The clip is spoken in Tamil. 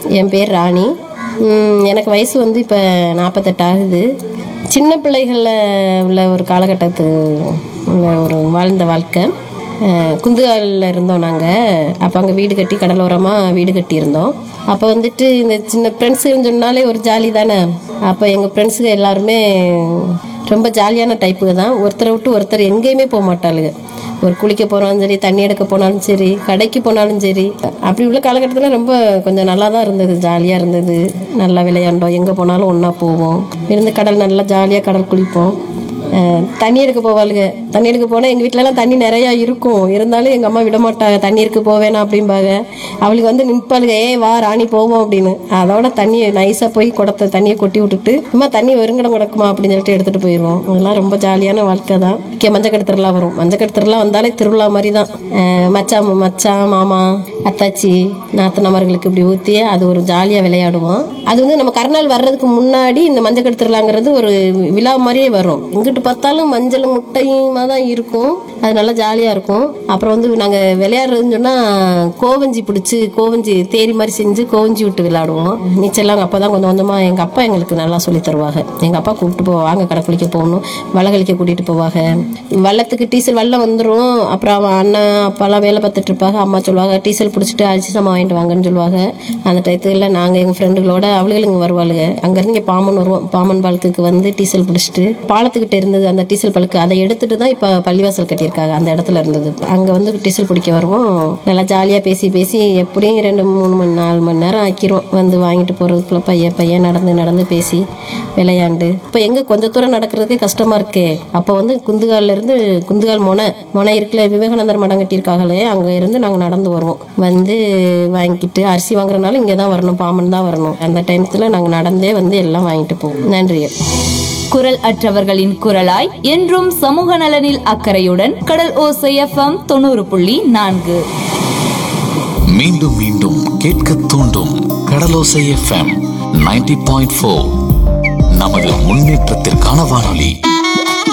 என் பேர் ராணி ம், எனக்கு வயசு வந்து இப்போ நாற்பத்தெட்டு ஆகுது சின்ன பிள்ளைகளில் உள்ள ஒரு காலகட்டத்து உள்ள ஒரு வாழ்ந்த வாழ்க்கை அஹ், குந்துகாலில் இருந்தோம் நாங்கள் அப்போ அங்கே வீடு கட்டி கடலோரமாக வீடு கட்டியிருந்தோம் அப்போ வந்துட்டு இந்த சின்ன ஃப்ரெண்ட்ஸுன்னு சொன்னாலே ஒரு ஜாலி தானே அப்போ எங்கள் ஃப்ரெண்ட்ஸுங்க எல்லாருமே ரொம்ப ஜாலியான டைப்புங்க தான் ஒருத்தரை விட்டு ஒருத்தர் எங்கேயுமே போக மாட்டாளுங்க ஒரு குளிக்க போனாலும் சரி தண்ணி எடுக்க போனாலும் சரி கடைக்கு போனாலும் சரி அப்படி உள்ள காலகட்டத்தில் ரொம்ப கொஞ்சம் நல்லா தான் இருந்தது ஜாலியாக இருந்தது நல்லா விளையாண்டோம் எங்கே போனாலும் ஒன்றா போவோம் இருந்து கடல் நல்லா ஜாலியாக கடல் குளிப்போம் அஹ் தண்ணி எடுக்க போவாளுங்க தண்ணி எடுக்க போனால் எங்கள் வீட்டிலலாம் தண்ணி நிறையா இருக்கும் இருந்தாலும் எங்கள் அம்மா விட மாட்டாங்க தண்ணி எடுக்க போவேனா அப்படிம்பாங்க அவளுக்கு வந்து நிற்பாளுங்க ஏ வா ராணி போவோம் அப்படின்னு அதோட தண்ணியை நைஸாக போய் குடத்தை தண்ணியை கொட்டி விட்டுட்டு அம்மா தண்ணி வெறுங்கடம் கிடக்குமா அப்படின்னு சொல்லிட்டு எடுத்துகிட்டு போயிடுவோம் அதெல்லாம் ரொம்ப ஜாலியான வாழ்க்கை தான் இங்கே மஞ்சக்கட்டு திருவிழா வரும் மஞ்சக்கட்டு திருவிழா வந்தாலே திருவிழா மாதிரி தான் அஹ் மச்சான் மச்சான் மாமா அத்தாச்சி நாத்தனாமர்களுக்கு இப்படி ஊற்றி அது ஒரு ஜாலியாக விளையாடுவோம் அது வந்து நம்ம கருநாள் வர்றதுக்கு முன்னாடி இந்த மஞ்சக்கட்டு திருவிழாங்கிறது ஒரு விழா மாதிரியே வரும் எங்கிட்டு பார்த்தாலும் மஞ்சள் முட்டையுமா தான் இருக்கும் அது நல்லா ஜாலியாக இருக்கும் அப்புறம் வந்து நாங்கள் விளையாடுறதுன்னு சொன்னால் கோவஞ்சி பிடிச்சி கோவஞ்சி தேரி மாதிரி செஞ்சு கோவஞ்சி விட்டு விளையாடுவோம் நீச்சல்லாம் அப்போ தான் கொஞ்சம் கொஞ்சமாக எங்கள் அப்பா எங்களுக்கு நல்லா சொல்லி தருவாங்க எங்கள் அப்பா கூப்பிட்டு போவாங்க கடை குளிக்க போகணும் வளகளிக்க கூட்டிகிட்டு போவாங்க வள்ளத்துக்கு டீசல் வெள்ளம் வந்துடும் அப்புறம் அவன் அண்ணன் அப்பாலாம் வேலை பார்த்துட்டு இருப்பாங்க அம்மா சொல்லுவாங்க டீசல் பிடிச்சிட்டு அரிசி சாமான் வாங்கிட்டு வாங்கன்னு சொல்லுவாங்க அந்த டயத்துல நாங்கள் எங்கள் ஃப்ரெண்டுகளோட அவளுகளுங்க வருவாளுங்க அங்கேருந்து இங்கே பாமன் வருவோம் பாமன் பாலத்துக்கு வந்து டீசல் பிடிச்சிட்டு பாலத்துக்கிட்ட இருந்தது அந்த டீசல் பழுக்கு அதை எடுத்துட்டு தான் இப்போ பள்ளிவாசல் கட்டியிருக்காங்க அந்த இடத்துல இருந்தது அங்கே வந்து டீசல் பிடிக்க வருவோம் நல்லா ஜாலியாக பேசி பேசி எப்படியும் ரெண்டு மூணு மணி நாலு மணி நேரம் ஆக்கிரும் வந்து வாங்கிட்டு போகிறதுக்குள்ள பையன் பையன் நடந்து நடந்து பேசி விளையாண்டு இப்போ எங்கே கொஞ்ச தூரம் நடக்கிறதுக்கே கஷ்டமாக இருக்கே அப்போ வந்து குந்துகால்ல இருந்து குந்துகால் மொனை மொனை இருக்குல்ல விவேகானந்தர் மடம் கட்டியிருக்காங்களே அங்கே இருந்து நாங்கள் நடந்து வருவோம் வந்து வாங்கிட்டு அரிசி வாங்குறதுனால இங்கே தான் வரணும் பாமன் தான் வரணும் அந்த டைமத்தில் நாங்கள் நடந்தே வந்து எல்லாம் வாங்கிட்டு போவோம் நன்றி குரல் அற்றவர்களின் குரலாய் என்றும் சமூக நலனில் அக்கறையுடன் கடல் ஓசை எஃப்எம் தொண்ணூறு புள்ளி நான்கு மீண்டும் மீண்டும் கேட்க தூண்டும் கடலோசை எஃப்எம் நைன்டி பாயிண்ட் ஃபோர் நமது முன்னேற்றத்திற்கான வானொலி